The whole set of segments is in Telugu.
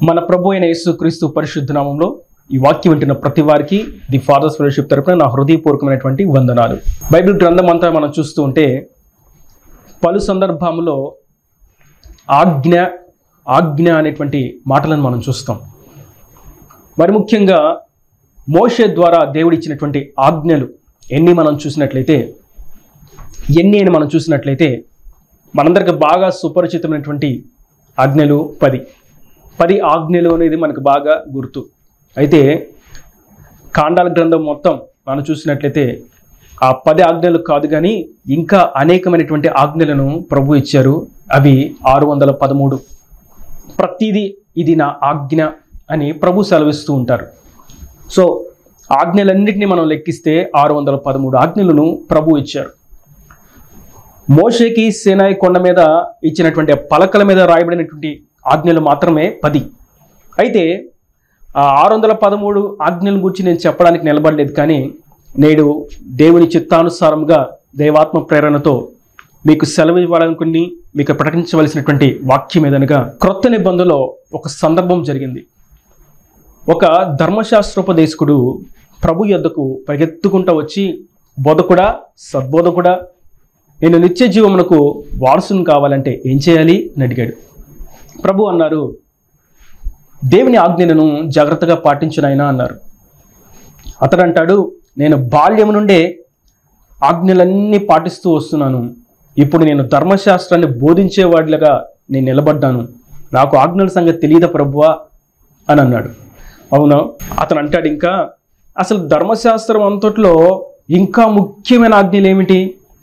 మన ప్రభు అయిన యేసుక్రీస్తు పరిశుద్ధ నామంలో ఈ వాక్యం వింటున్న ప్రతి వారికి ది ఫాదర్స్ ఫెలోషిప్ తరపున నా హృదయపూర్వకమైనటువంటి వందనాలు బైబిల్ గ్రంథం అంతా మనం చూస్తూ ఉంటే పలు సందర్భంలో ఆజ్ఞ ఆజ్ఞ అనేటువంటి మాటలను మనం చూస్తాం మరి ముఖ్యంగా మోషే ద్వారా దేవుడు ఇచ్చినటువంటి ఆజ్ఞలు ఎన్ని మనం చూసినట్లయితే ఎన్ని అని మనం చూసినట్లయితే మనందరికి బాగా సుపరిచితమైనటువంటి ఆజ్ఞలు పది పది ఆజ్ఞలు అనేది మనకు బాగా గుర్తు అయితే కాండాల గ్రంథం మొత్తం మనం చూసినట్లయితే ఆ పది ఆజ్ఞలు కాదు కానీ ఇంకా అనేకమైనటువంటి ఆజ్ఞలను ప్రభు ఇచ్చారు అవి ఆరు వందల పదమూడు ప్రతిదీ ఇది నా ఆజ్ఞ అని ప్రభు సెలవిస్తూ ఉంటారు సో ఆజ్ఞలన్నింటినీ మనం లెక్కిస్తే ఆరు వందల పదమూడు ఆజ్ఞలను ప్రభు ఇచ్చారు మోషేకి సేనాయి కొండ మీద ఇచ్చినటువంటి ఆ పలకల మీద రాయబడినటువంటి ఆజ్ఞలు మాత్రమే పది అయితే ఆ ఆరు వందల పదమూడు ఆజ్ఞల గురించి నేను చెప్పడానికి నిలబడలేదు కానీ నేడు దేవుని చిత్తానుసారంగా దేవాత్మ ప్రేరణతో మీకు సెలవు ఇవ్వాలనుకుని మీకు ప్రకటించవలసినటువంటి వాక్యం ఏదనగా క్రొత్త నిబంధనలో ఒక సందర్భం జరిగింది ఒక ధర్మశాస్త్రోపదేశకుడు ప్రభు యొద్దకు పరిగెత్తుకుంటూ వచ్చి బోధకుడా సద్బోధకుడా నేను నిత్య జీవమునకు వారసును కావాలంటే ఏం చేయాలి అని అడిగాడు ప్రభు అన్నారు దేవుని ఆజ్ఞలను జాగ్రత్తగా పాటించునైనా అన్నారు అతడు అంటాడు నేను బాల్యం నుండే ఆజ్ఞలన్నీ పాటిస్తూ వస్తున్నాను ఇప్పుడు నేను ధర్మశాస్త్రాన్ని బోధించేవాడిలాగా నేను నిలబడ్డాను నాకు ఆజ్ఞల సంగతి తెలియదా ప్రభువా అని అన్నాడు అవునా అతను అంటాడు ఇంకా అసలు ధర్మశాస్త్రం అంతట్లో ఇంకా ముఖ్యమైన ఆజ్ఞలు ఏమిటి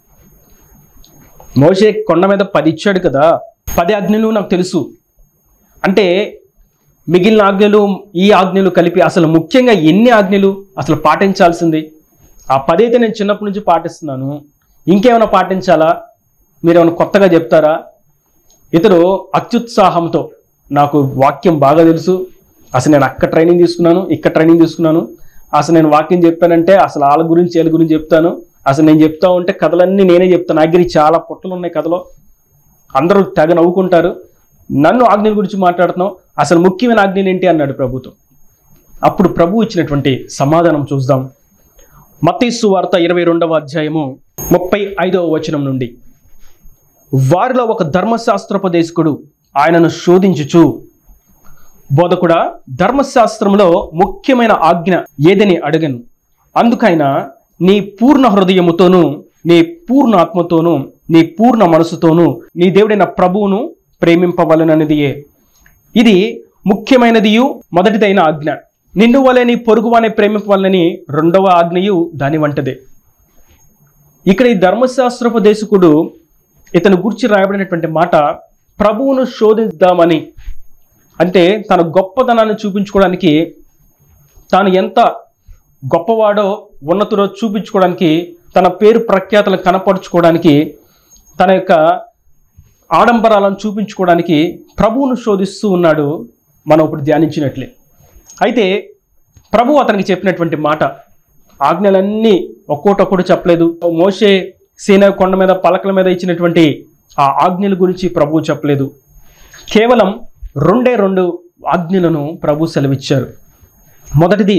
మోషే కొండ మీద పది ఇచ్చాడు కదా పది ఆజ్ఞలు నాకు తెలుసు అంటే మిగిలిన ఆజ్ఞలు ఈ ఆజ్ఞలు కలిపి అసలు ముఖ్యంగా ఎన్ని ఆజ్ఞలు అసలు పాటించాల్సింది ఆ పది అయితే నేను చిన్నప్పటి నుంచి పాటిస్తున్నాను ఇంకేమైనా పాటించాలా మీరేమైనా కొత్తగా చెప్తారా ఇతడు అత్యుత్సాహంతో నాకు వాక్యం బాగా తెలుసు అసలు నేను అక్కడ ట్రైనింగ్ తీసుకున్నాను ఇక్కడ ట్రైనింగ్ తీసుకున్నాను అసలు నేను వాక్యం చెప్పానంటే అసలు వాళ్ళ గురించి వీళ్ళ గురించి చెప్తాను అసలు నేను చెప్తా ఉంటే కథలన్నీ నేనే చెప్తాను నా దగ్గర చాలా పుట్టలు ఉన్నాయి కథలో అందరూ తెగ నవ్వుకుంటారు నన్ను ఆజ్ఞల గురించి మాట్లాడుతున్నావు అసలు ముఖ్యమైన ఆజ్ఞలు ఏంటి అన్నాడు ప్రభుత్వం అప్పుడు ప్రభు ఇచ్చినటువంటి సమాధానం చూద్దాం మత్తీసు వార్త ఇరవై రెండవ అధ్యాయము ముప్పై ఐదవ వచనం నుండి వారిలో ఒక ధర్మశాస్త్రోపదేశకుడు ఆయనను శోధించుచు బోధకుడా ధర్మశాస్త్రంలో ముఖ్యమైన ఆజ్ఞ ఏదని అడగను అందుకైనా నీ పూర్ణ హృదయముతోనూ నీ పూర్ణ ఆత్మతోనూ నీ పూర్ణ మనసుతోనూ నీ దేవుడైన ప్రభువును ప్రేమింపవలననిదియే ఇది ముఖ్యమైనదియు మొదటిదైన ఆజ్ఞ నిన్ను వలె నీ పొరుగువానే ప్రేమింపవలని రెండవ ఆజ్ఞయు దాని వంటదే ఇక్కడ ఈ ధర్మశాస్త్రోపదేశకుడు ఇతను గురించి రాయబడినటువంటి మాట ప్రభువును శోధిద్దామని అంటే తన గొప్పతనాన్ని చూపించుకోవడానికి తాను ఎంత గొప్పవాడో ఉన్నతుడో చూపించుకోవడానికి తన పేరు ప్రఖ్యాతలు కనపరుచుకోవడానికి తన యొక్క ఆడంబరాలను చూపించుకోవడానికి ప్రభువును శోధిస్తూ ఉన్నాడు మనం ఇప్పుడు ధ్యానించినట్లే అయితే ప్రభు అతనికి చెప్పినటువంటి మాట ఆజ్ఞలన్నీ ఒక్కోటొక్కటి చెప్పలేదు మోషే సీన కొండ మీద పలకల మీద ఇచ్చినటువంటి ఆ ఆజ్ఞల గురించి ప్రభు చెప్పలేదు కేవలం రెండే రెండు ఆజ్ఞలను ప్రభు సెలవిచ్చారు మొదటిది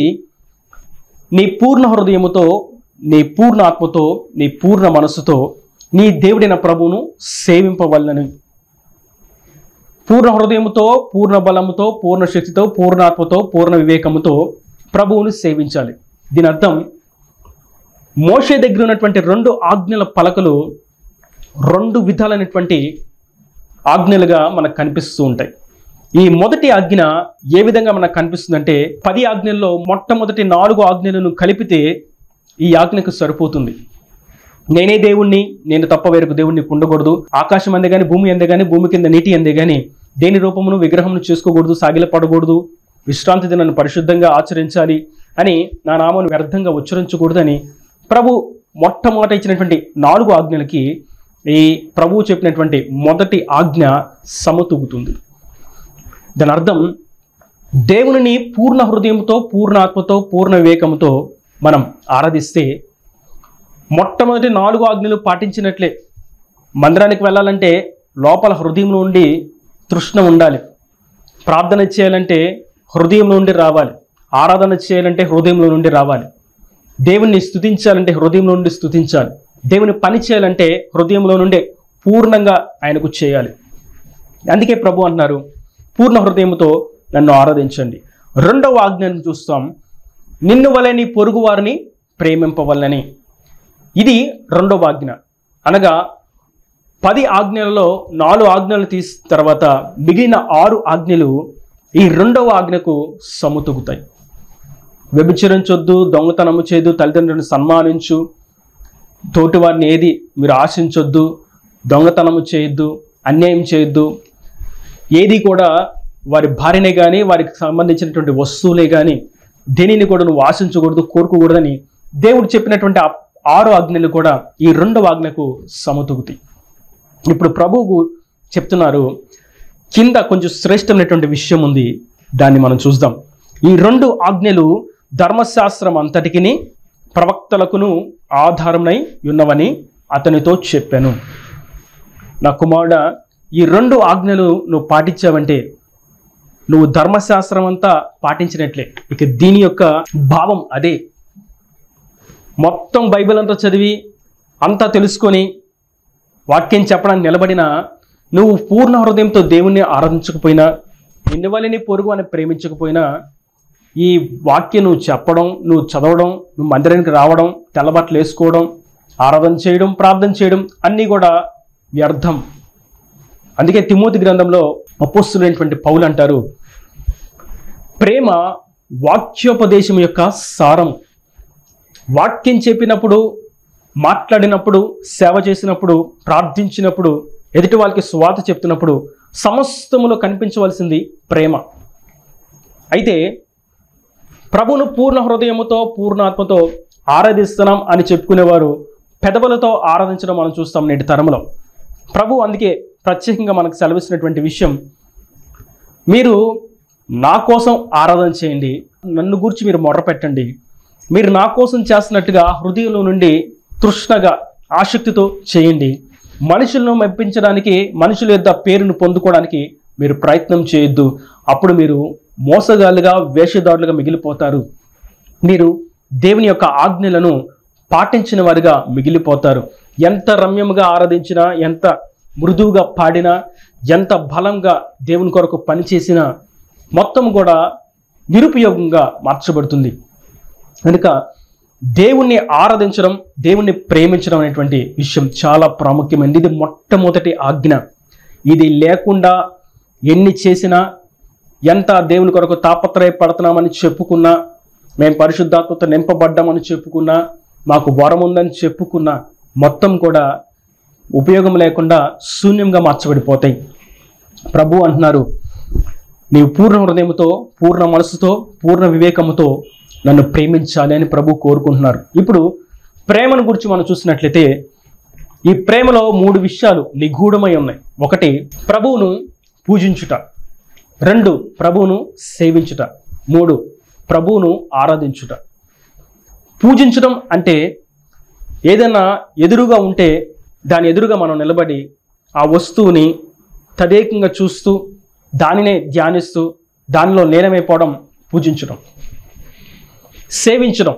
నీ పూర్ణ హృదయముతో నీ పూర్ణ ఆత్మతో నీ పూర్ణ మనస్సుతో నీ దేవుడైన ప్రభువును సేవింపవలనని పూర్ణ హృదయముతో పూర్ణ బలముతో పూర్ణ శక్తితో పూర్ణాత్మతో పూర్ణ వివేకముతో ప్రభువును సేవించాలి దీని అర్థం మోషే దగ్గర ఉన్నటువంటి రెండు ఆజ్ఞల పలకలు రెండు విధాలైనటువంటి ఆజ్ఞలుగా మనకు కనిపిస్తూ ఉంటాయి ఈ మొదటి ఆజ్ఞ ఏ విధంగా మనకు కనిపిస్తుందంటే పది ఆజ్ఞల్లో మొట్టమొదటి నాలుగు ఆజ్ఞలను కలిపితే ఈ ఆజ్ఞకు సరిపోతుంది నేనే దేవుణ్ణి నేను తప్ప వేరొక దేవుణ్ణి ఉండకూడదు ఆకాశం అందే కానీ భూమి అందే కానీ భూమి కింద నీటి అందే కానీ దేని రూపమును విగ్రహమును చేసుకోకూడదు సాగిలపడకూడదు విశ్రాంతి దినాన్ని పరిశుద్ధంగా ఆచరించాలి అని నా నామను వ్యర్థంగా ఉచ్చరించకూడదని ప్రభు మొట్టమొదట ఇచ్చినటువంటి నాలుగు ఆజ్ఞలకి ఈ ప్రభువు చెప్పినటువంటి మొదటి ఆజ్ఞ సమతూగుతుంది దాని అర్థం దేవునిని పూర్ణ హృదయంతో పూర్ణ ఆత్మతో పూర్ణ వివేకంతో మనం ఆరాధిస్తే మొట్టమొదటి నాలుగు ఆజ్ఞలు పాటించినట్లే మందిరానికి వెళ్ళాలంటే లోపల హృదయం నుండి తృష్ణ ఉండాలి ప్రార్థన చేయాలంటే హృదయం నుండి రావాలి ఆరాధన చేయాలంటే హృదయంలో నుండి రావాలి దేవుణ్ణి స్తుతించాలంటే హృదయంలో నుండి స్తుతించాలి దేవుని పని చేయాలంటే హృదయంలో నుండే పూర్ణంగా ఆయనకు చేయాలి అందుకే ప్రభు అంటున్నారు పూర్ణ హృదయంతో నన్ను ఆరాధించండి రెండవ ఆజ్ఞను చూస్తాం నిన్ను వలె నీ పొరుగు వారిని ప్రేమింపవల్లని ఇది రెండవ ఆజ్ఞ అనగా పది ఆజ్ఞలలో నాలుగు ఆజ్ఞలు తీసిన తర్వాత మిగిలిన ఆరు ఆజ్ఞలు ఈ రెండవ ఆజ్ఞకు సముతుగుతాయి వ్యభిచరించొద్దు దొంగతనము చేయదు తల్లిదండ్రులను సన్మానించు తోటివారిని ఏది మీరు ఆశించొద్దు దొంగతనము చేయొద్దు అన్యాయం చేయొద్దు ఏది కూడా వారి భార్యనే కానీ వారికి సంబంధించినటువంటి వస్తువులే కానీ దేనిని కూడా నువ్వు ఆశించకూడదు కోరుకోకూడదని దేవుడు చెప్పినటువంటి ఆ ఆరు ఆజ్ఞలు కూడా ఈ రెండవ ఆజ్ఞకు సమతూగుతాయి ఇప్పుడు ప్రభువు చెప్తున్నారు కింద కొంచెం శ్రేష్టమైనటువంటి విషయం ఉంది దాన్ని మనం చూద్దాం ఈ రెండు ఆజ్ఞలు ధర్మశాస్త్రం అంతటికిని ప్రవక్తలకును ఆధారమై ఉన్నవని అతనితో చెప్పాను నా కుమారుడ ఈ రెండు ఆజ్ఞలు నువ్వు పాటించావంటే నువ్వు ధర్మశాస్త్రం అంతా పాటించినట్లే ఇక దీని యొక్క భావం అదే మొత్తం బైబిల్ అంతా చదివి అంతా తెలుసుకొని వాక్యం చెప్పడానికి నిలబడిన నువ్వు పూర్ణ హృదయంతో దేవుణ్ణి ఆరాధించకపోయినా నిన్నవల్లిని పొరుగు అని ప్రేమించకపోయినా ఈ వాక్యం నువ్వు చెప్పడం నువ్వు చదవడం నువ్వు మందిరానికి రావడం తెల్లబట్టలు వేసుకోవడం ఆరాధన చేయడం ప్రార్థన చేయడం అన్నీ కూడా వ్యర్థం అందుకే తిమోతి గ్రంథంలో అపోస్తులైనటువంటి పౌలు అంటారు ప్రేమ వాక్యోపదేశం యొక్క సారం వాక్యం చెప్పినప్పుడు మాట్లాడినప్పుడు సేవ చేసినప్పుడు ప్రార్థించినప్పుడు ఎదుటి వాళ్ళకి స్వాత చెప్తున్నప్పుడు సమస్తములో కనిపించవలసింది ప్రేమ అయితే ప్రభును పూర్ణ హృదయముతో పూర్ణాత్మతో ఆరాధిస్తున్నాం అని చెప్పుకునేవారు పెదవులతో ఆరాధించడం మనం చూస్తాం నేటి తరంలో ప్రభు అందుకే ప్రత్యేకంగా మనకు సెలవిస్తున్నటువంటి విషయం మీరు నా కోసం ఆరాధన చేయండి నన్ను గురించి మీరు మొర్ర పెట్టండి మీరు నా కోసం చేస్తున్నట్టుగా హృదయంలో నుండి తృష్ణగా ఆసక్తితో చేయండి మనుషులను మెప్పించడానికి మనుషుల యొక్క పేరును పొందుకోవడానికి మీరు ప్రయత్నం చేయొద్దు అప్పుడు మీరు మోసగాళ్ళుగా వేషధారులుగా మిగిలిపోతారు మీరు దేవుని యొక్క ఆజ్ఞలను పాటించిన వారిగా మిగిలిపోతారు ఎంత రమ్యముగా ఆరాధించినా ఎంత మృదువుగా పాడినా ఎంత బలంగా దేవుని కొరకు పనిచేసినా మొత్తం కూడా నిరుపయోగంగా మార్చబడుతుంది కనుక దేవుణ్ణి ఆరాధించడం దేవుణ్ణి ప్రేమించడం అనేటువంటి విషయం చాలా ప్రాముఖ్యమైనది ఇది మొట్టమొదటి ఆజ్ఞ ఇది లేకుండా ఎన్ని చేసినా ఎంత దేవుని కొరకు తాపత్రయపడుతున్నామని చెప్పుకున్నా మేము పరిశుద్ధాత్మతో నింపబడ్డామని చెప్పుకున్నా మాకు వరం ఉందని చెప్పుకున్నా మొత్తం కూడా ఉపయోగం లేకుండా శూన్యంగా మార్చబడిపోతాయి ప్రభు అంటున్నారు నీవు పూర్ణ హృదయంతో పూర్ణ మనసుతో పూర్ణ వివేకముతో నన్ను ప్రేమించాలి అని ప్రభు కోరుకుంటున్నారు ఇప్పుడు ప్రేమను గురించి మనం చూసినట్లయితే ఈ ప్రేమలో మూడు విషయాలు నిగూఢమై ఉన్నాయి ఒకటి ప్రభువును పూజించుట రెండు ప్రభువును సేవించుట మూడు ప్రభువును ఆరాధించుట పూజించడం అంటే ఏదైనా ఎదురుగా ఉంటే దాని ఎదురుగా మనం నిలబడి ఆ వస్తువుని తదేకంగా చూస్తూ దానినే ధ్యానిస్తూ దానిలో లీనమైపోవడం పూజించడం సేవించడం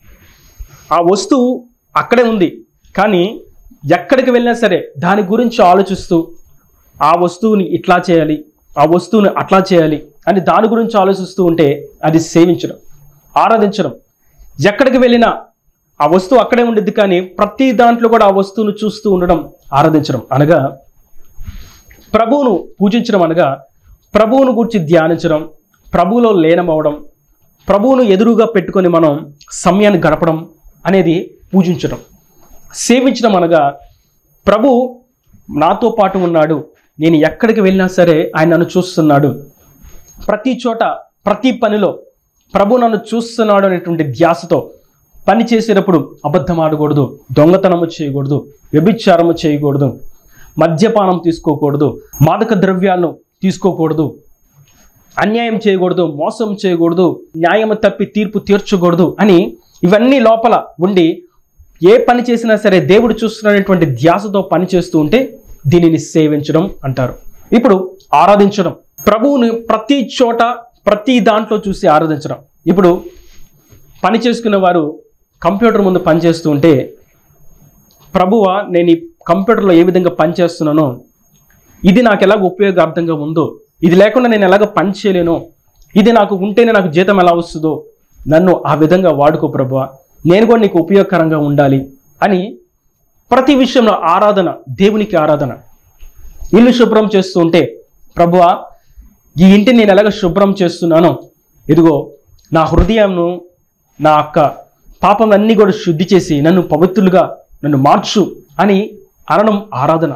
ఆ వస్తువు అక్కడే ఉంది కానీ ఎక్కడికి వెళ్ళినా సరే దాని గురించి ఆలోచిస్తూ ఆ వస్తువుని ఇట్లా చేయాలి ఆ వస్తువుని అట్లా చేయాలి అని దాని గురించి ఆలోచిస్తూ ఉంటే అది సేవించడం ఆరాధించడం ఎక్కడికి వెళ్ళినా ఆ వస్తువు అక్కడే ఉండిద్ది కానీ ప్రతి దాంట్లో కూడా ఆ వస్తువును చూస్తూ ఉండడం ఆరాధించడం అనగా ప్రభువును పూజించడం అనగా ప్రభువును గురించి ధ్యానించడం ప్రభువులో లీనమవడం ప్రభువును ఎదురుగా పెట్టుకొని మనం సమయాన్ని గడపడం అనేది పూజించడం సేవించడం అనగా ప్రభు నాతో పాటు ఉన్నాడు నేను ఎక్కడికి వెళ్ళినా సరే ఆయన నన్ను చూస్తున్నాడు ప్రతి చోట ప్రతి పనిలో ప్రభు నన్ను చూస్తున్నాడు అనేటువంటి ధ్యాసతో పని చేసేటప్పుడు అబద్ధం ఆడకూడదు దొంగతనము చేయకూడదు వ్యభిచారము చేయకూడదు మద్యపానం తీసుకోకూడదు మాదక ద్రవ్యాలను తీసుకోకూడదు అన్యాయం చేయకూడదు మోసం చేయకూడదు న్యాయం తప్పి తీర్పు తీర్చకూడదు అని ఇవన్నీ లోపల ఉండి ఏ పని చేసినా సరే దేవుడు చూస్తున్నటువంటి ధ్యాసతో పని చేస్తూ ఉంటే దీనిని సేవించడం అంటారు ఇప్పుడు ఆరాధించడం ప్రభువుని ప్రతి చోట ప్రతి దాంట్లో చూసి ఆరాధించడం ఇప్పుడు పని చేసుకునే వారు కంప్యూటర్ ముందు పని చేస్తూ ఉంటే ప్రభువా నేను ఈ కంప్యూటర్లో ఏ విధంగా పని చేస్తున్నానో ఇది నాకు ఎలాగ ఉపయోగార్థంగా ఉందో ఇది లేకుండా నేను ఎలాగ పని చేయలేనో ఇది నాకు ఉంటేనే నాకు జీతం ఎలా వస్తుందో నన్ను ఆ విధంగా వాడుకో ప్రభువా నేను కూడా నీకు ఉపయోగకరంగా ఉండాలి అని ప్రతి విషయంలో ఆరాధన దేవునికి ఆరాధన ఇల్లు శుభ్రం చేస్తూ ఉంటే ప్రభువా ఈ ఇంటిని నేను ఎలాగ శుభ్రం చేస్తున్నానో ఇదిగో నా హృదయంను నా యొక్క పాపంలన్నీ కూడా శుద్ధి చేసి నన్ను పవిత్రులుగా నన్ను మార్చు అని అనడం ఆరాధన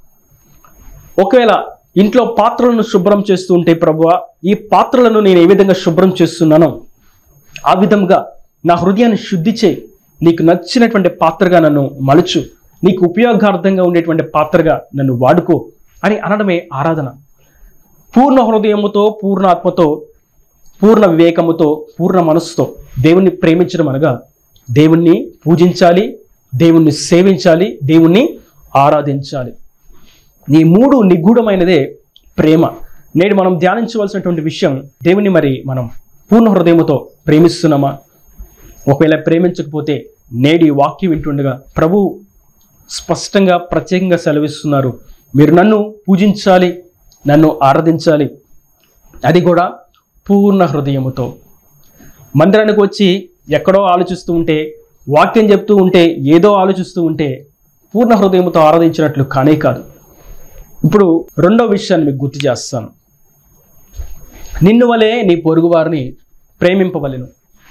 ఒకవేళ ఇంట్లో పాత్రలను శుభ్రం చేస్తూ ఉంటే ప్రభువా ఈ పాత్రలను నేను ఏ విధంగా శుభ్రం చేస్తున్నానో ఆ విధంగా నా హృదయాన్ని శుద్ధి చేయి నీకు నచ్చినటువంటి పాత్రగా నన్ను మలుచు నీకు ఉపయోగార్థంగా ఉండేటువంటి పాత్రగా నన్ను వాడుకో అని అనడమే ఆరాధన పూర్ణ హృదయముతో పూర్ణ ఆత్మతో పూర్ణ వివేకముతో పూర్ణ మనస్సుతో దేవుణ్ణి ప్రేమించడం అనగా దేవుణ్ణి పూజించాలి దేవుణ్ణి సేవించాలి దేవుణ్ణి ఆరాధించాలి ఈ మూడు నిగూఢమైనదే ప్రేమ నేడు మనం ధ్యానించవలసినటువంటి విషయం దేవుని మరి మనం పూర్ణ హృదయముతో ప్రేమిస్తున్నామా ఒకవేళ ప్రేమించకపోతే నేడి వాక్యం వింటుండగా ప్రభు స్పష్టంగా ప్రత్యేకంగా సెలవిస్తున్నారు మీరు నన్ను పూజించాలి నన్ను ఆరాధించాలి అది కూడా పూర్ణ హృదయముతో మందిరానికి వచ్చి ఎక్కడో ఆలోచిస్తూ ఉంటే వాక్యం చెప్తూ ఉంటే ఏదో ఆలోచిస్తూ ఉంటే పూర్ణ హృదయంతో ఆరాధించినట్లు కానే కాదు ఇప్పుడు రెండో విషయాన్ని మీకు గుర్తు చేస్తాను నిన్ను వలే నీ పొరుగువారిని ప్రేమింపవలెను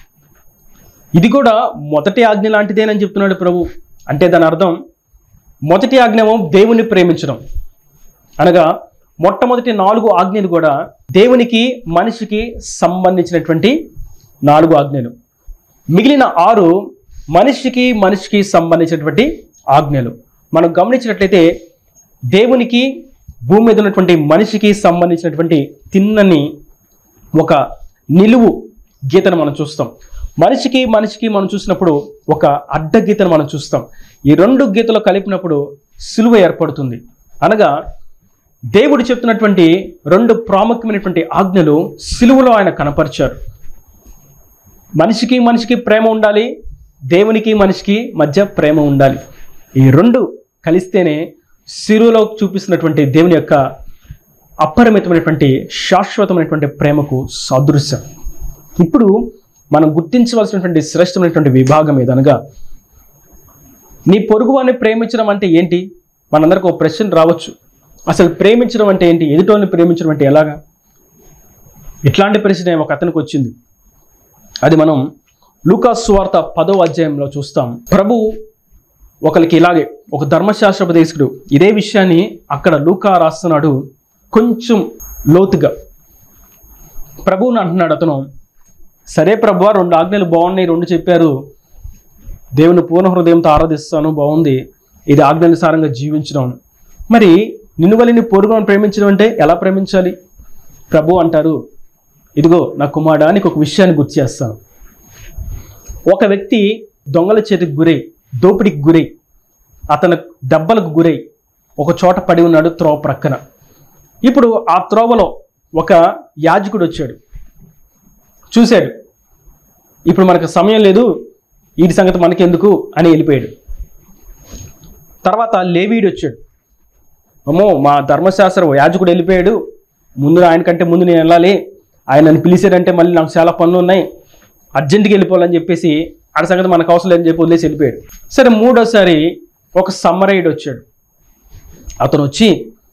ఇది కూడా మొదటి ఆజ్ఞ లాంటిదేనని చెప్తున్నాడు ప్రభు అంటే దాని అర్థం మొదటి ఆజ్ఞము దేవుని ప్రేమించడం అనగా మొట్టమొదటి నాలుగు ఆజ్ఞలు కూడా దేవునికి మనిషికి సంబంధించినటువంటి నాలుగు ఆజ్ఞలు మిగిలిన ఆరు మనిషికి మనిషికి సంబంధించినటువంటి ఆజ్ఞలు మనం గమనించినట్లయితే దేవునికి భూమి మీద ఉన్నటువంటి మనిషికి సంబంధించినటువంటి తిన్నని ఒక నిలువు గీతను మనం చూస్తాం మనిషికి మనిషికి మనం చూసినప్పుడు ఒక అడ్డ గీతను మనం చూస్తాం ఈ రెండు గీతలు కలిపినప్పుడు సిలువ ఏర్పడుతుంది అనగా దేవుడు చెప్తున్నటువంటి రెండు ప్రాముఖ్యమైనటువంటి ఆజ్ఞలు సిలువలో ఆయన కనపరిచారు మనిషికి మనిషికి ప్రేమ ఉండాలి దేవునికి మనిషికి మధ్య ప్రేమ ఉండాలి ఈ రెండు కలిస్తేనే సిరులో చూపిస్తున్నటువంటి దేవుని యొక్క అపరిమితమైనటువంటి శాశ్వతమైనటువంటి ప్రేమకు సాదృశ్యం ఇప్పుడు మనం గుర్తించవలసినటువంటి శ్రేష్టమైనటువంటి విభాగం ఏదనగా నీ పొరుగువాన్ని ప్రేమించడం అంటే ఏంటి మనందరికి ఒక ప్రశ్న రావచ్చు అసలు ప్రేమించడం అంటే ఏంటి ఎదుటోని ప్రేమించడం అంటే ఎలాగా ఇట్లాంటి ప్రశ్న ఒక అతనికి వచ్చింది అది మనం లూకాస్ వార్త పదో అధ్యాయంలో చూస్తాం ప్రభు ఒకరికి ఇలాగే ఒక ధర్మశాస్త్రోపదేశకుడు ఇదే విషయాన్ని అక్కడ లూకా రాస్తున్నాడు కొంచెం లోతుగా ప్రభువుని అంటున్నాడు అతను సరే ప్రభు రెండు ఆజ్ఞలు బాగున్నాయి రెండు చెప్పారు దేవుని పూర్ణ హృదయంతో ఆరాధిస్తాను బాగుంది ఇది ఆజ్ఞానుసారంగా జీవించడం మరి నిన్ను వల్లి పొరుగును ప్రేమించడం అంటే ఎలా ప్రేమించాలి ప్రభు అంటారు ఇదిగో నా కుమారుడా నీకు ఒక విషయాన్ని గుర్తు చేస్తాను ఒక వ్యక్తి దొంగల చేతికి గురై దోపిడికి గురై అతను దెబ్బలకు గురై ఒక చోట పడి ఉన్నాడు త్రోవ ప్రక్కన ఇప్పుడు ఆ త్రోవలో ఒక యాజకుడు వచ్చాడు చూశాడు ఇప్పుడు మనకు సమయం లేదు వీటి సంగతి మనకెందుకు అని వెళ్ళిపోయాడు తర్వాత లేవీడు వచ్చాడు అమ్మో మా ధర్మశాస్త్రం యాజకుడు వెళ్ళిపోయాడు ముందు ఆయన కంటే ముందు నేను వెళ్ళాలి ఆయన నన్ను పిలిచాడంటే మళ్ళీ నాకు చాలా పనులు ఉన్నాయి అర్జెంటుగా వెళ్ళిపోవాలని చెప్పేసి ఆడ సంగతి మనకు అవసరం లేదని చెప్పి వదిలేసి వెళ్ళిపోయాడు సరే మూడోసారి ఒక సమ్మరైడ్ వచ్చాడు అతను వచ్చి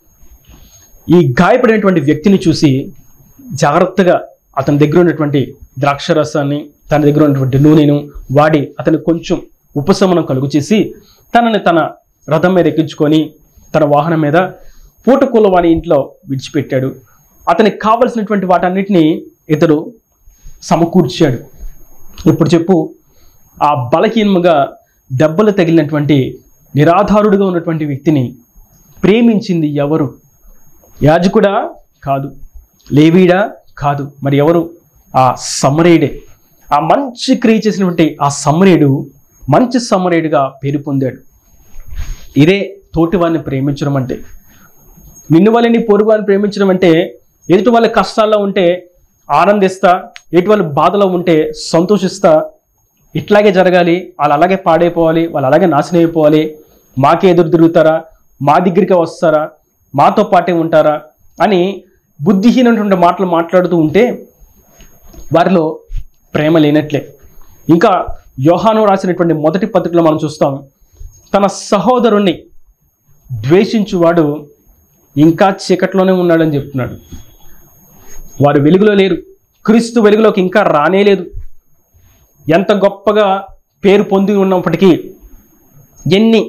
ఈ గాయపడినటువంటి వ్యక్తిని చూసి జాగ్రత్తగా అతని దగ్గర ఉన్నటువంటి ద్రాక్షరసాన్ని తన దగ్గర ఉన్నటువంటి నూనెను వాడి అతనికి కొంచెం ఉపశమనం కలుగు చేసి తనని తన రథం మీద ఎక్కించుకొని తన వాహనం మీద పూటకూల వాని ఇంట్లో విడిచిపెట్టాడు అతనికి కావలసినటువంటి వాటన్నిటిని ఇతడు సమకూర్చాడు ఇప్పుడు చెప్పు ఆ బలహీనముగా దెబ్బలు తగిలినటువంటి నిరాధారుడిగా ఉన్నటువంటి వ్యక్తిని ప్రేమించింది ఎవరు యాజకుడా కాదు లేవీడా కాదు మరి ఎవరు ఆ సమరేయుడే ఆ మంచి క్రియ చేసినటువంటి ఆ సమరేయుడు మంచి సమరేయుడిగా పేరు పొందాడు ఇదే తోటివారిని ప్రేమించడం అంటే నిన్ను వల్ల నీ పొరుగు వారిని ప్రేమించడం అంటే ఎదుటి వాళ్ళ కష్టాల్లో ఉంటే ఆనందిస్తా ఎదుటి వాళ్ళ బాధలో ఉంటే సంతోషిస్తా ఇట్లాగే జరగాలి వాళ్ళు అలాగే పాడైపోవాలి వాళ్ళు అలాగే నాశనం అయిపోవాలి మాకే ఎదురు తిరుగుతారా మా దగ్గరికి వస్తారా మాతో పాటే ఉంటారా అని బుద్ధిహీనటువంటి మాటలు మాట్లాడుతూ ఉంటే వారిలో ప్రేమ లేనట్లే ఇంకా యోహాను రాసినటువంటి మొదటి పత్రికలో మనం చూస్తాం తన సహోదరుణ్ణి ద్వేషించువాడు ఇంకా చీకట్లోనే ఉన్నాడని చెప్తున్నాడు వారు వెలుగులో లేరు క్రీస్తు వెలుగులోకి ఇంకా రానే లేదు ఎంత గొప్పగా పేరు పొంది ఉన్నప్పటికీ ఎన్ని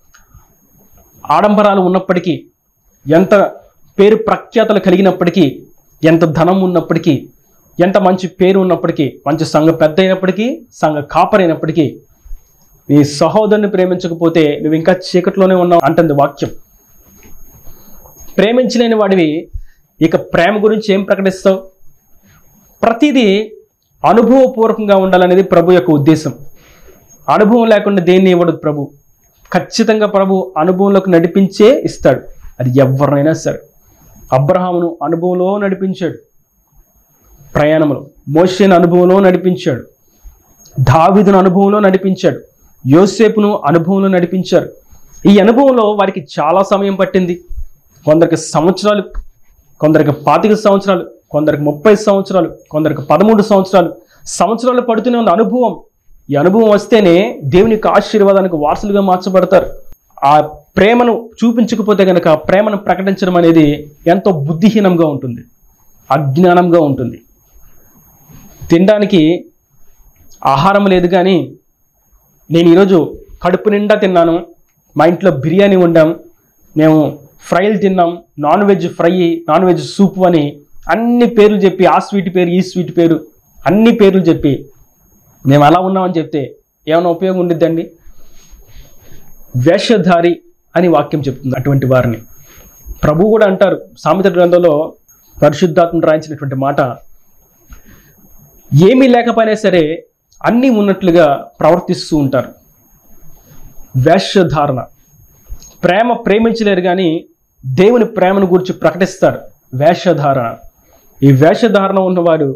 ఆడంబరాలు ఉన్నప్పటికీ ఎంత పేరు ప్రఖ్యాతలు కలిగినప్పటికీ ఎంత ధనం ఉన్నప్పటికీ ఎంత మంచి పేరు ఉన్నప్పటికీ మంచి సంఘ పెద్ద అయినప్పటికీ సంఘ కాపరైనప్పటికీ నీ సహోదరుని ప్రేమించకపోతే నువ్వు ఇంకా చీకట్లోనే ఉన్నావు అంటుంది వాక్యం ప్రేమించలేని వాడివి ఇక ప్రేమ గురించి ఏం ప్రకటిస్తావు ప్రతిదీ అనుభవపూర్వకంగా ఉండాలనేది ప్రభు యొక్క ఉద్దేశం అనుభవం లేకుండా దేన్ని ఇవ్వడు ప్రభు ఖచ్చితంగా ప్రభు అనుభవంలోకి నడిపించే ఇస్తాడు అది ఎవరినైనా సరే అబ్రహామును అనుభవంలో నడిపించాడు ప్రయాణంలో మోషేను అనుభవంలో నడిపించాడు దావీదును అనుభవంలో నడిపించాడు యోసేపును అనుభవంలో నడిపించారు ఈ అనుభవంలో వారికి చాలా సమయం పట్టింది కొందరికి సంవత్సరాలు కొందరికి పాతిక సంవత్సరాలు కొందరికి ముప్పై సంవత్సరాలు కొందరికి పదమూడు సంవత్సరాలు సంవత్సరాలు పడుతూనే ఉన్న అనుభవం ఈ అనుభవం వస్తేనే దేవుని యొక్క ఆశీర్వాదానికి వారసులుగా మార్చబడతారు ఆ ప్రేమను చూపించకపోతే కనుక ఆ ప్రేమను ప్రకటించడం అనేది ఎంతో బుద్ధిహీనంగా ఉంటుంది అజ్ఞానంగా ఉంటుంది తినడానికి ఆహారం లేదు కానీ నేను ఈరోజు కడుపు నిండా తిన్నాను మా ఇంట్లో బిర్యానీ వండాం మేము ఫ్రైలు తిన్నాం non veg fry non veg soup అని అన్ని పేర్లు చెప్పి ఆ స్వీట్ పేరు ఈ స్వీట్ పేరు అన్ని పేర్లు చెప్పి మేము అలా ఉన్నామని చెప్తే ఏమైనా ఉపయోగం ఉండిద్దండి వేషధారి అని వాక్యం చెప్తుంది అటువంటి వారిని ప్రభు కూడా అంటారు సామెత గ్రంథంలో పరిశుద్ధాత్మ రాయించినటువంటి మాట ఏమీ లేకపోయినా సరే అన్నీ ఉన్నట్లుగా ప్రవర్తిస్తూ ఉంటారు వేషధారణ ప్రేమ ప్రేమించలేరు కానీ దేవుని ప్రేమను గురించి ప్రకటిస్తారు వేషధారణ ఈ వేషధారణ ఉన్నవాడు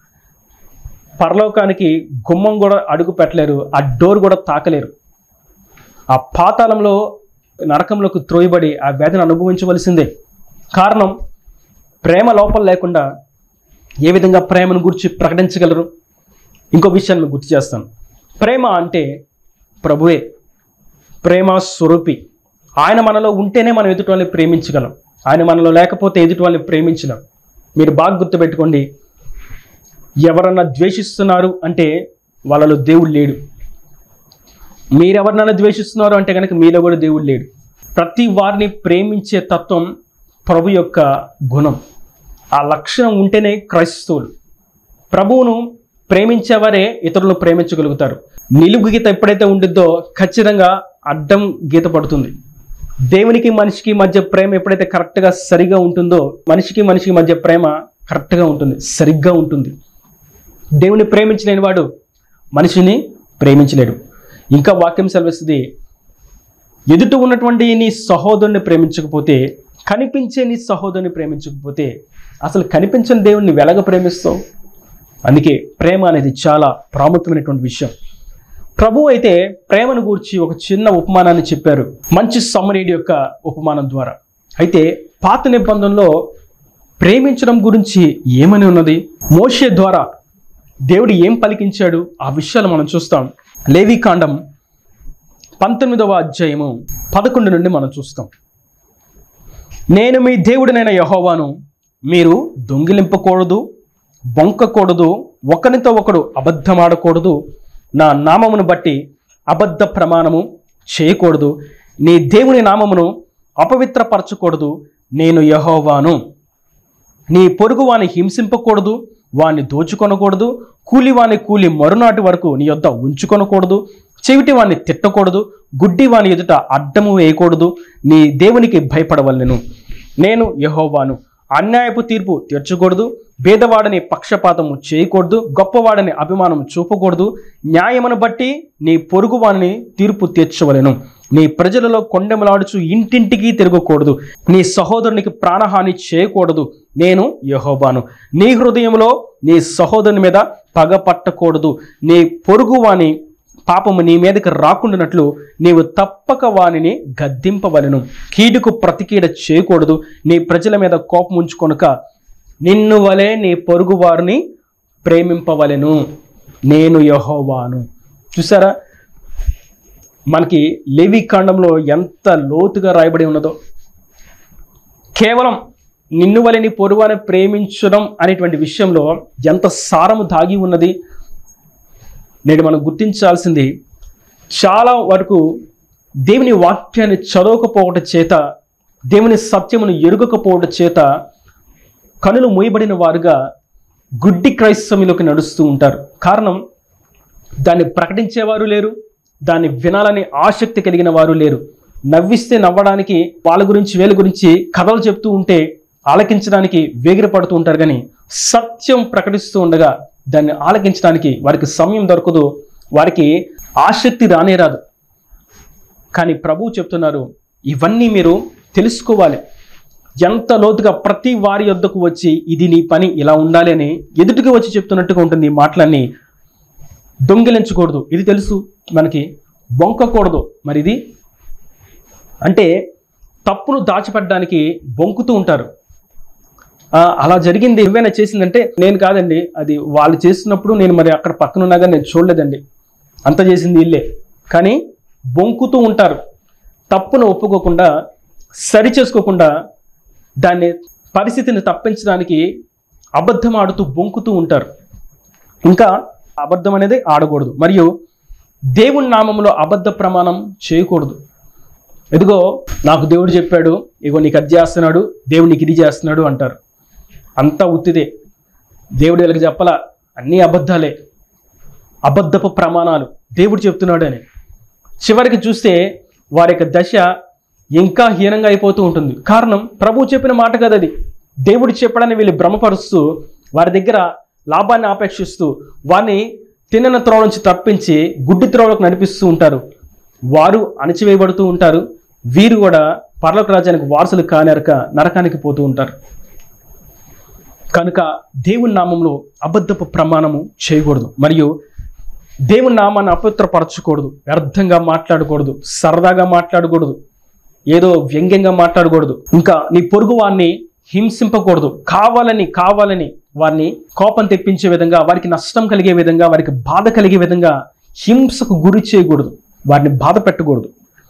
పరలోకానికి గుమ్మం కూడా అడుగు పెట్టలేరు ఆ డోర్ కూడా తాకలేరు ఆ పాతాళంలో నరకంలోకి త్రోయబడి ఆ వేదన అనుభవించవలసిందే కారణం ప్రేమ లోపల లేకుండా ఏ విధంగా ప్రేమను గురించి ప్రకటించగలరు ఇంకో విషయాన్ని మీకు గుర్తు చేస్తాను ప్రేమ అంటే ప్రభువే ప్రేమ స్వరూపి ఆయన మనలో ఉంటేనే మనం ఎదుటి వాళ్ళని ప్రేమించగలం ఆయన మనలో లేకపోతే ఎదుటి వాళ్ళని ప్రేమించలేం మీరు బాగా గుర్తుపెట్టుకోండి ఎవరన్నా ద్వేషిస్తున్నారు అంటే వాళ్ళలో దేవుడు లేడు మీరెవరినైనా ద్వేషిస్తున్నారు అంటే కనుక మీలో కూడా దేవుడు లేడు ప్రతి వారిని ప్రేమించే తత్వం ప్రభు యొక్క గుణం ఆ లక్షణం ఉంటేనే క్రైస్తవులు ప్రభువును ప్రేమించేవారే ఇతరులను ప్రేమించగలుగుతారు నిలుగు గీత ఎప్పుడైతే ఉండిద్దో ఖచ్చితంగా అడ్డం గీత పడుతుంది దేవునికి మనిషికి మధ్య ప్రేమ ఎప్పుడైతే కరెక్ట్గా సరిగా ఉంటుందో మనిషికి మనిషికి మధ్య ప్రేమ కరెక్ట్గా ఉంటుంది సరిగ్గా ఉంటుంది దేవుని ప్రేమించలేని వాడు మనిషిని ప్రేమించలేడు ఇంకా వాక్యం సెలవిస్తుంది ఎదుట ఉన్నటువంటి నీ సహోదరుని ప్రేమించకపోతే కనిపించే నీ సహోదరుని ప్రేమించకపోతే అసలు కనిపించని దేవుణ్ణి వెలగ ప్రేమిస్తావు అందుకే ప్రేమ అనేది చాలా ప్రాముఖ్యమైనటువంటి విషయం ప్రభు అయితే ప్రేమను గూర్చి ఒక చిన్న ఉపమానాన్ని చెప్పారు మంచి సమ్మరేడి యొక్క ఉపమానం ద్వారా అయితే పాత నిబంధనలో ప్రేమించడం గురించి ఏమని ఉన్నది మోషే ద్వారా దేవుడు ఏం పలికించాడు ఆ విషయాలు మనం చూస్తాం లేవికాండం పంతొమ్మిదవ అధ్యాయము పదకొండు నుండి మనం చూస్తాం నేను మీ దేవుడినైన యహోవాను మీరు దొంగిలింపకూడదు బొంకకూడదు ఒకరితో ఒకడు అబద్ధమాడకూడదు నా నామమును బట్టి అబద్ధ ప్రమాణము చేయకూడదు నీ దేవుని నామమును అపవిత్రపరచకూడదు నేను యహోవాను నీ పొరుగు వాని హింసింపకూడదు వాని దోచుకొనకూడదు కూలి వాని కూలి మరునాటి వరకు నీ యొద్ద ఉంచుకొనకూడదు చెవిటి వాని తిట్టకూడదు గుడ్డి వాని ఎదుట అడ్డము వేయకూడదు నీ దేవునికి భయపడవలెను నేను యహోవాను అన్యాయపు తీర్పు తీర్చకూడదు భేదవాడని పక్షపాతము చేయకూడదు గొప్పవాడని అభిమానం చూపకూడదు న్యాయమును బట్టి నీ పొరుగు వాని తీర్పు తీర్చవలెను నీ ప్రజలలో కొండెమలాడుచు ఇంటింటికి తిరగకూడదు నీ సహోదరునికి ప్రాణహాని చేయకూడదు నేను యహోబాను నీ హృదయంలో నీ సహోదరుని మీద పగ పట్టకూడదు నీ పొరుగు వాని పాపము నీ మీదకి రాకుండానట్లు నీవు తప్పక వానిని గద్దింపవలెను కీడుకు ప్రతికీడ చేయకూడదు నీ ప్రజల మీద కోపం ఉంచుకొనక నిన్ను వలె నీ పొరుగు వారిని ప్రేమింపవలెను నేను యహోవాను చూసారా మనకి లేవి కాండంలో ఎంత లోతుగా రాయబడి ఉన్నదో కేవలం నిన్ను వలని పొరువాని ప్రేమించడం అనేటువంటి విషయంలో ఎంత సారము దాగి ఉన్నది నేడు మనం గుర్తించాల్సింది చాలా వరకు దేవుని వాక్యాన్ని చదవకపోవటం చేత దేవుని సత్యమును ఎరుగకపోవటం చేత కనులు మూయబడిన వారుగా గుడ్డి క్రైస్తవులోకి నడుస్తూ ఉంటారు కారణం దాన్ని ప్రకటించేవారు లేరు దాన్ని వినాలని ఆసక్తి కలిగిన వారు లేరు నవ్విస్తే నవ్వడానికి వాళ్ళ గురించి వీళ్ళ గురించి కథలు చెప్తూ ఉంటే ఆలకించడానికి వేగిర పడుతూ ఉంటారు కానీ సత్యం ప్రకటిస్తూ ఉండగా దాన్ని ఆలకించడానికి వారికి సమయం దొరకదు వారికి ఆసక్తి రానే రాదు కానీ ప్రభువు చెప్తున్నారు ఇవన్నీ మీరు తెలుసుకోవాలి ఎంత లోతుగా ప్రతి వారి యొద్దకు వచ్చి ఇది నీ పని ఇలా ఉండాలి అని ఎదుటికి వచ్చి చెప్తున్నట్టుగా ఉంటుంది ఈ మాటలన్నీ దొంగిలించకూడదు ఇది తెలుసు మనకి బొంకకూడదు మరి ఇది అంటే తప్పును దాచిపెట్టడానికి బొంకుతూ ఉంటారు ఆ, అలా జరిగింది ఏమైనా చేసిందంటే నేను కాదండి అది వాళ్ళు చేసినప్పుడు నేను మరి అక్కడ పక్కన ఉన్నాగా నేను చూడలేదండి అంత చేసింది ఇల్లే కానీ బొంకుతూ ఉంటారు తప్పును ఒప్పుకోకుండా సరి చేసుకోకుండా దాన్ని పరిస్థితిని తప్పించడానికి అబద్ధం ఆడుతూ బొంకుతూ ఉంటారు ఇంకా అబద్ధం అనేది ఆడకూడదు మరియు దేవుని నామంలో అబద్ధ ప్రమాణం చేయకూడదు ఎదుగో నాకు దేవుడు చెప్పాడు ఇగో నీకు అది చేస్తున్నాడు దేవుడు నీకు ఇది చేస్తున్నాడు అంటారు అంతా ఉత్తిదే దేవుడు వీళ్ళకి చెప్పలా అన్నీ అబద్ధాలే అబద్ధపు ప్రమాణాలు దేవుడు చెప్తున్నాడు అని చివరికి చూస్తే వారి యొక్క దశ ఇంకా హీనంగా అయిపోతూ ఉంటుంది కారణం ప్రభు చెప్పిన మాట కదా అది దేవుడు చెప్పడాన్ని వీళ్ళు భ్రమపరుస్తూ వారి దగ్గర లాభాన్ని ఆపేక్షిస్తూ వారిని తిన్నన త్రోవ నుంచి తప్పించి గుడ్డి త్రోవలకు నడిపిస్తూ ఉంటారు వారు అణచివేయబడుతూ ఉంటారు వీరు కూడా పర్లోక రాజ్యానికి వారసులు కానరక నరకానికి పోతూ ఉంటారు కనుక దేవుని నామంలో అబద్ధపు ప్రమాణము చేయకూడదు మరియు దేవుని నామాన్ని అపవిత్రపరచకూడదు వ్యర్థంగా మాట్లాడకూడదు సరదాగా మాట్లాడకూడదు ఏదో వ్యంగ్యంగా మాట్లాడకూడదు ఇంకా నీ పొరుగు వారిని హింసింపకూడదు కావాలని కావాలని వారిని కోపం తెప్పించే విధంగా వారికి నష్టం కలిగే విధంగా వారికి బాధ కలిగే విధంగా హింసకు గురి చేయకూడదు వారిని బాధ పెట్టకూడదు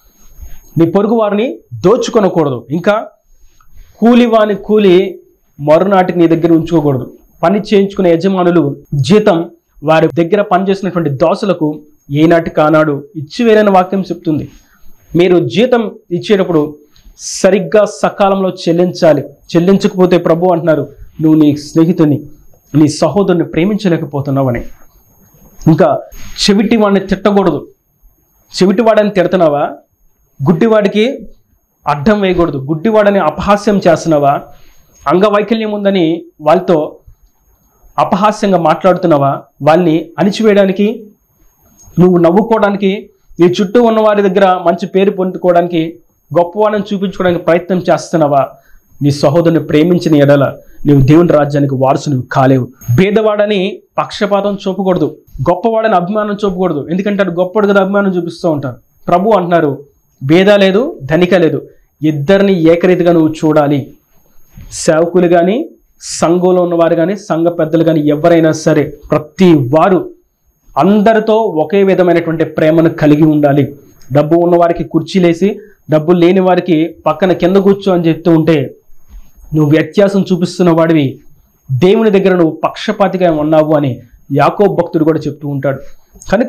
నీ పొరుగు వారిని దోచుకొనకూడదు ఇంకా కూలి వాని కూలి మరునాటికి నీ దగ్గర ఉంచుకోకూడదు పని చేయించుకునే యజమానులు జీతం వారి దగ్గర పనిచేసినటువంటి దోసలకు ఏనాటి కానాడు ఇచ్చివేరని వాక్యం చెప్తుంది మీరు జీతం ఇచ్చేటప్పుడు సరిగ్గా సకాలంలో చెల్లించాలి చెల్లించకపోతే ప్రభు అంటున్నారు నువ్వు నీ స్నేహితుని నీ సహోదరుని ప్రేమించలేకపోతున్నావని ఇంకా చెవిటి వాడిని తిట్టకూడదు చెవిటివాడని తిడుతున్నావా గుడ్డివాడికి అడ్డం వేయకూడదు గుడ్డివాడని అపహాస్యం చేస్తున్నావా అంగవైకల్యం ఉందని వాళ్ళతో అపహాస్యంగా మాట్లాడుతున్నావా వాళ్ళని అణిచివేయడానికి నువ్వు నవ్వుకోవడానికి నీ చుట్టూ ఉన్న వారి దగ్గర మంచి పేరు పొందుకోవడానికి గొప్పవాళ్ళని చూపించుకోవడానికి ప్రయత్నం చేస్తున్నావా నీ సహోదరుని ప్రేమించిన ఎడల నీవు దేవుని రాజ్యానికి వారసుని కాలేవు భేదవాడని పక్షపాతం చూపకూడదు గొప్పవాడని అభిమానం చూపకూడదు ఎందుకంటే అటు గొప్పడు కదా అభిమానం చూపిస్తూ ఉంటారు ప్రభు అంటున్నారు భేద లేదు ధనిక లేదు ఇద్దరిని ఏకరీతిగా నువ్వు చూడాలి సేవకులు కానీ సంఘంలో ఉన్నవారు కానీ సంఘ పెద్దలు కానీ ఎవరైనా సరే ప్రతి వారు అందరితో ఒకే విధమైనటువంటి ప్రేమను కలిగి ఉండాలి డబ్బు ఉన్నవారికి కుర్చీలేసి డబ్బు లేని వారికి పక్కన కింద కూర్చో అని చెప్తూ ఉంటే నువ్వు వ్యత్యాసం చూపిస్తున్న వాడివి దేవుని దగ్గర నువ్వు పక్షపాతిగా ఉన్నావు అని యాకో భక్తుడు కూడా చెప్తూ ఉంటాడు కనుక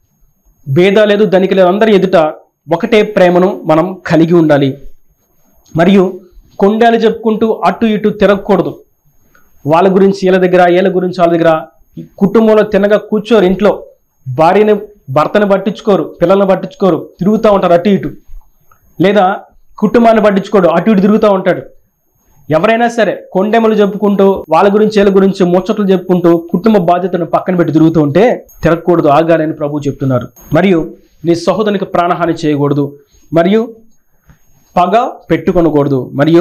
భేద లేదు ధనిక లేదు అందరి ఎదుట ఒకటే ప్రేమను మనం కలిగి ఉండాలి మరియు కొండాలు చెప్పుకుంటూ అటు ఇటు తిరగకూడదు వాళ్ళ గురించి వీళ్ళ దగ్గర వీళ్ళ గురించి వాళ్ళ దగ్గర కుటుంబంలో తినగా కూర్చోరు ఇంట్లో భార్యని భర్తని పట్టించుకోరు పిల్లల్ని పట్టించుకోరు తిరుగుతూ ఉంటారు అటు ఇటు లేదా కుటుంబాన్ని పట్టించుకోడు అటు ఇటు తిరుగుతూ ఉంటాడు ఎవరైనా సరే కొండెమలు చెప్పుకుంటూ వాళ్ళ గురించి వీళ్ళ గురించి ముచ్చట్లు చెప్పుకుంటూ కుటుంబ బాధ్యతను పక్కన పెట్టి తిరుగుతూ ఉంటే తిరగకూడదు ఆగాలని ప్రభు చెప్తున్నారు మరియు నీ సహోదరునికి ప్రాణహాని చేయకూడదు మరియు పగ పెట్టుకొనకూడదు మరియు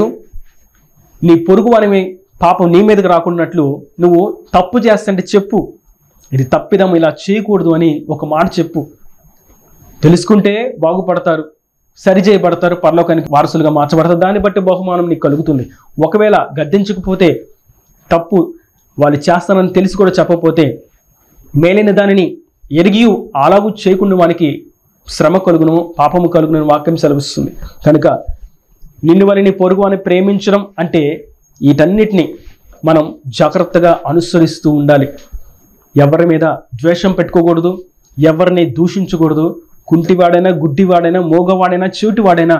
నీ పొరుగు వాని పాపం నీ మీదకి రాకున్నట్లు నువ్వు తప్పు చేస్తుంటే చెప్పు ఇది తప్పిదం ఇలా చేయకూడదు అని ఒక మాట చెప్పు తెలుసుకుంటే బాగుపడతారు సరిచేయబడతారు పరలోకానికి వారసులుగా మార్చబడతారు దాన్ని బట్టి బహుమానం నీకు కలుగుతుంది ఒకవేళ గద్దించకపోతే తప్పు వాళ్ళు చేస్తానని తెలిసి కూడా చెప్పకపోతే మేలైన దానిని ఎరిగి అలాగూ చేయకుండా వానికి శ్రమ కలుగును పాపము కలుగును అని వాక్యం సెలవిస్తుంది కనుక నిన్ను వారిని పొరుగు అని ప్రేమించడం అంటే వీటన్నిటిని మనం జాగ్రత్తగా అనుసరిస్తూ ఉండాలి ఎవరి మీద ద్వేషం పెట్టుకోకూడదు ఎవరిని దూషించకూడదు కుంటివాడైనా గుడ్డివాడైనా మోగవాడైనా చెవిటివాడైనా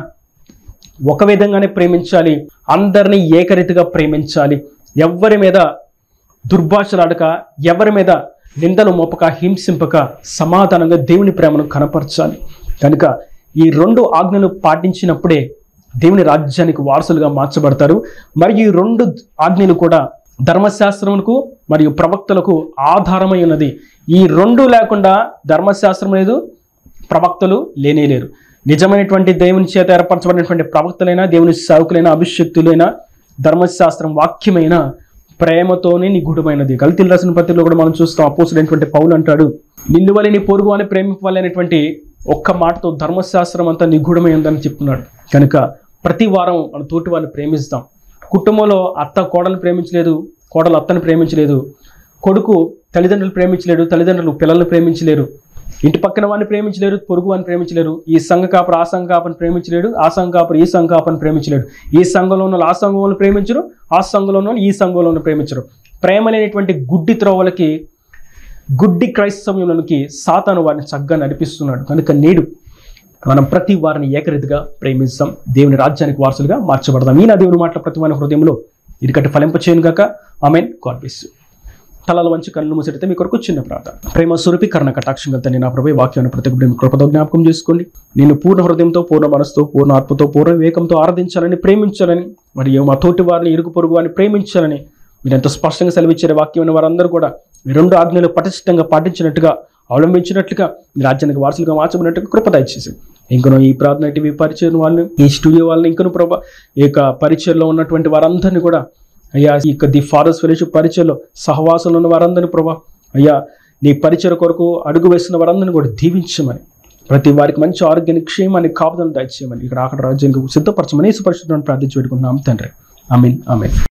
ఒక విధంగానే ప్రేమించాలి అందరినీ ఏకరీతిగా ప్రేమించాలి ఎవరి మీద దుర్భాషలాడక ఎవరి మీద నిందలు మోపక హింసింపక సమాధానంగా దేవుని ప్రేమను కనపరచాలి కనుక ఈ రెండు ఆజ్ఞలు పాటించినప్పుడే దేవుని రాజ్యానికి వారసులుగా మార్చబడతారు మరియు ఈ రెండు ఆజ్ఞలు కూడా ధర్మశాస్త్రములకు మరియు ప్రవక్తలకు ఆధారమై ఉన్నది ఈ రెండు లేకుండా ధర్మశాస్త్రం లేదు ప్రవక్తలు లేనేలేరు నిజమైనటువంటి దేవుని చేత ఏర్పరచబడినటువంటి ప్రవక్తలైనా దేవుని సేవకులైన అభిషక్తులైన ధర్మశాస్త్రం వాక్యమైన ప్రేమతోనే నిగూఢమైనది గల్తీలు రాసిన పత్రికలో కూడా మనం చూస్తాం అపోసుడైనటువంటి పౌలు అంటాడు నిన్ను వల్ల నీ పొరుగు అని ప్రేమింపాలనేటువంటి ఒక్క మాటతో ధర్మశాస్త్రం అంతా నిగూఢమై ఉందని చెప్తున్నాడు కనుక ప్రతి వారం మన తోటి వాళ్ళని ప్రేమిస్తాం కుటుంబంలో అత్త కోడలు ప్రేమించలేదు కోడలు అత్తని ప్రేమించలేదు కొడుకు తల్లిదండ్రులు ప్రేమించలేడు తల్లిదండ్రులు పిల్లల్ని ప్రేమించలేరు ఇంటి పక్కన వాడిని ప్రేమించలేరు పొరుగు వాడిని ప్రేమించలేరు ఈ సంఘ కాపరు ఆ సంఘ కాపని ప్రేమించలేడు ఆ సంఘ కాపరు ఈ సంఘ కాపని ప్రేమించలేడు ఈ సంఘంలో ఉన్న వాళ్ళు ఆ సంఘంలో ప్రేమించరు ఆ సంఘంలో ఉన్న వాళ్ళు ఈ సంఘంలో ఉన్న ప్రేమించరు ప్రేమ లేనటువంటి గుడ్డి త్రోవలకి గుడ్డి క్రైస్తవ్యంలోనికి సాతాను వారిని చక్కగా నడిపిస్తున్నాడు కనుక నేడు మనం ప్రతి వారిని ఏకరీతిగా ప్రేమిస్తాం దేవుని రాజ్యానికి వారసులుగా మార్చబడదాం ఈయన దేవుని మాటల ప్రతి వారి హృదయంలో ఇదికట్టి ఫలింపచేయను గాక ఆమెన్ గాడ్ బ్లెస్ యు. తలల వంచి కళ్ళు మూసిడితే మీ కొరకు చిన్న ప్రార్థన ప్రేమ స్వరూపి కర్ణ కటాక్షం కలితే నా ప్రభు వాక్యాన్ని ప్రతి ఒక్కటి మీ కృపతో జ్ఞాపకం చేసుకోండి నేను పూర్ణ హృదయంతో పూర్ణ మనసుతో పూర్ణ ఆత్మతో పూర్ణ వివేకంతో ఆరాధించాలని ప్రేమించాలని మరియు మా తోటి వారిని ఇరుగు పొరుగు వారిని ప్రేమించాలని మీరు ఎంతో స్పష్టంగా సెలవిచ్చారు వాక్యమైన వారందరూ కూడా ఈ రెండు ఆజ్ఞలు పటిష్టంగా పాటించినట్టుగా అవలంబించినట్లుగా మీ రాజ్యానికి వారసులుగా మార్చబడినట్టుగా కృప దయచేసి ఇంకనూ ఈ ప్రార్థన టీవీ పరిచయం వాళ్ళని ఈ స్టూడియో వాళ్ళని ఇంకనూ ప్రభా ఈ యొక్క పరిచయంలో ఉన్నటువంటి వారందరినీ కూడా అయ్యా ఈ యొక్క ది ఫారెస్ట్ ఫెలోషిప్ పరిచయంలో సహవాసంలో ఉన్న వారందరినీ ప్రభా అయ్యా నీ పరిచయ కొరకు అడుగు వేస్తున్న వారందరినీ కూడా దీవించమని ప్రతి వారికి మంచి ఆరోగ్యాన్ని క్షేమాన్ని కాపుదలను దయచేయమని ఇక్కడ ఆకడ రాజ్యానికి సిద్ధపరచమని పరిశుద్ధం ప్రార్థించి పెట్టుకుంటున్నాం తండ్రి ఐ మీన్ ఐ మీన్